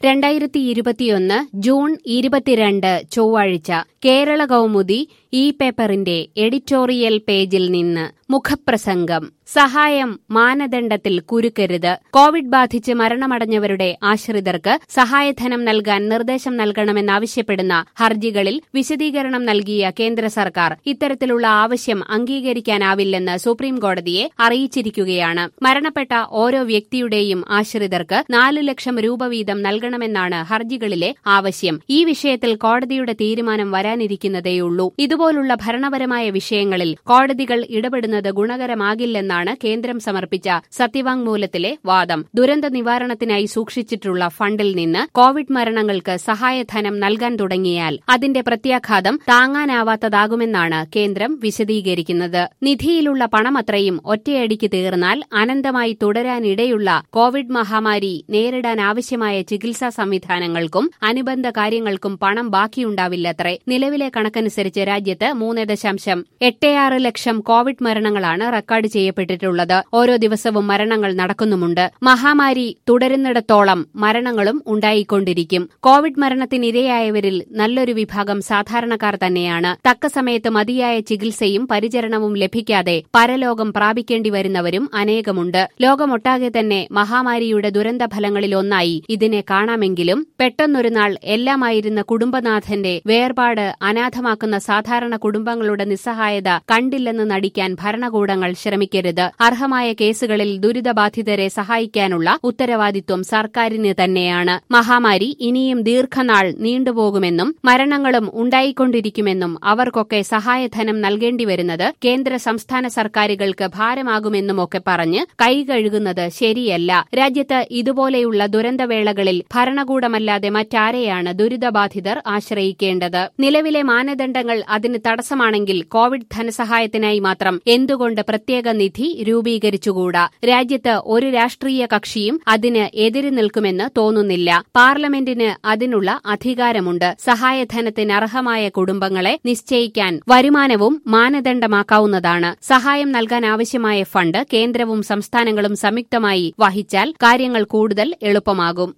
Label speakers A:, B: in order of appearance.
A: രണ്ടായിരത്തി ഇരുപത്തിയൊന്ന് ജൂൺ ഇരുപത്തിരണ്ട് ചൊവ്വാഴ്ച കേരള കൗമുദി ഈ പേപ്പറിന്റെ എഡിറ്റോറിയൽ പേജിൽ നിന്ന് മുഖപ്രസംഗം സഹായം മാനദണ്ഡത്തിൽ കുരുക്കരുത് കോവിഡ് ബാധിച്ച് മരണമടഞ്ഞവരുടെ ആശ്രിതർക്ക് സഹായധനം നൽകാൻ നിർദ്ദേശം നൽകണമെന്നാവശ്യപ്പെടുന്ന ഹർജികളിൽ വിശദീകരണം നൽകിയ കേന്ദ്ര സർക്കാർ ഇത്തരത്തിലുള്ള ആവശ്യം അംഗീകരിക്കാനാവില്ലെന്ന് സുപ്രീംകോടതിയെ അറിയിച്ചിരിക്കുകയാണ് മരണപ്പെട്ട ഓരോ വ്യക്തിയുടെയും ആശ്രിതർക്ക് നാലു ലക്ഷം രൂപ വീതം നൽകണമെന്നാണ് ഹർജികളിലെ ആവശ്യം ഈ വിഷയത്തിൽ കോടതിയുടെ തീരുമാനം വരാനിരിക്കുന്നതേയുള്ളൂ ഇതുപോലുള്ള ഭരണപരമായ വിഷയങ്ങളിൽ കോടതികൾ ഇടപെടുന്നത് ഗുണകരമാകില്ലെന്നാണ് കേന്ദ്രം സമർപ്പിച്ച സത്യവാങ്മൂലത്തിലെ വാദം ദുരന്ത നിവാരണത്തിനായി സൂക്ഷിച്ചിട്ടുള്ള ഫണ്ടിൽ നിന്ന് കോവിഡ് മരണങ്ങൾക്ക് സഹായധനം നൽകാൻ തുടങ്ങിയാൽ അതിന്റെ പ്രത്യാഘാതം താങ്ങാനാവാത്തതാകുമെന്നാണ് കേന്ദ്രം വിശദീകരിക്കുന്നത് നിധിയിലുള്ള പണമത്രയും ഒറ്റയടിക്ക് തീർന്നാൽ അനന്തമായി തുടരാനിടയുള്ള കോവിഡ് മഹാമാരി നേരിടാൻ ആവശ്യമായ ചികിത്സാ സംവിധാനങ്ങൾക്കും അനുബന്ധ കാര്യങ്ങൾക്കും പണം ബാക്കിയുണ്ടാവില്ലത്രേ നിലവിലെ കണക്കനുസരിച്ച് രാജ്യത്ത് മൂന്ന് ദശാംശം എട്ടേയാറ് ലക്ഷം കോവിഡ് മരണങ്ങളാണ് റെക്കോർഡ് ചെയ്യപ്പെട്ടിട്ടുള്ളത് ഓരോ ദിവസവും മരണങ്ങൾ നടക്കുന്നുമുണ്ട് മഹാമാരി തുടരുന്നിടത്തോളം മരണങ്ങളും ഉണ്ടായിക്കൊണ്ടിരിക്കും കോവിഡ് മരണത്തിനിരയായവരിൽ നല്ലൊരു വിഭാഗം സാധാരണക്കാർ തന്നെയാണ് തക്ക സമയത്ത് മതിയായ ചികിത്സയും പരിചരണവും ലഭിക്കാതെ പരലോകം പ്രാപിക്കേണ്ടി വരുന്നവരും അനേകമുണ്ട് ലോകമൊട്ടാകെ തന്നെ മഹാമാരിയുടെ ദുരന്തഫലങ്ങളിലൊന്നായി ഇതിനെ കാണാമെങ്കിലും പെട്ടെന്നൊരു നാൾ എല്ലാമായിരുന്ന കുടുംബനാഥന്റെ വേർപാട് അനാഥമാക്കുന്ന സാധാരണ കുടുംബങ്ങളുടെ നിസ്സഹായത കണ്ടില്ലെന്ന് നടിക്കാൻ ഭരണകൂടങ്ങൾ ശ്രമിക്കരുത് അർഹമായ കേസുകളിൽ ദുരിതബാധിതരെ സഹായിക്കാനുള്ള ഉത്തരവാദിത്വം സർക്കാരിന് തന്നെയാണ് മഹാമാരി ഇനിയും ദീർഘനാൾ നീണ്ടുപോകുമെന്നും മരണങ്ങളും ഉണ്ടായിക്കൊണ്ടിരിക്കുമെന്നും അവർക്കൊക്കെ സഹായധനം നൽകേണ്ടിവരുന്നത് കേന്ദ്ര സംസ്ഥാന സർക്കാരുകൾക്ക് ഭാരമാകുമെന്നുമൊക്കെ പറഞ്ഞ് കൈകഴുകുന്നത് ശരിയല്ല രാജ്യത്ത് ഇതുപോലെയുള്ള ദുരന്തവേളകളിൽ ഭരണകൂടമല്ലാതെ മറ്റാരെയാണ് ദുരിതബാധിതർ ആശ്രയിക്കേണ്ടത് നിലവിലെ മാനദണ്ഡങ്ങൾ അതിന് തടസ്സമാണെങ്കിൽ കോവിഡ് ധനസഹായത്തിനായി മാത്രം എന്തുകൊണ്ട് പ്രത്യേക നിധി രൂപീകരിച്ചുകൂടാ രാജ്യത്ത് ഒരു രാഷ്ട്രീയ കക്ഷിയും അതിന് എതിര് നിൽക്കുമെന്ന് തോന്നുന്നില്ല പാർലമെന്റിന് അതിനുള്ള അധികാരമുണ്ട് സഹായധനത്തിന് അർഹമായ കുടുംബങ്ങളെ നിശ്ചയിക്കാൻ വരുമാനവും മാനദണ്ഡമാക്കാവുന്നതാണ് സഹായം നൽകാൻ ആവശ്യമായ ഫണ്ട് കേന്ദ്രവും സംസ്ഥാനങ്ങളും സംയുക്തമായി വഹിച്ചാൽ കാര്യങ്ങൾ കൂടുതൽ എളുപ്പമാകും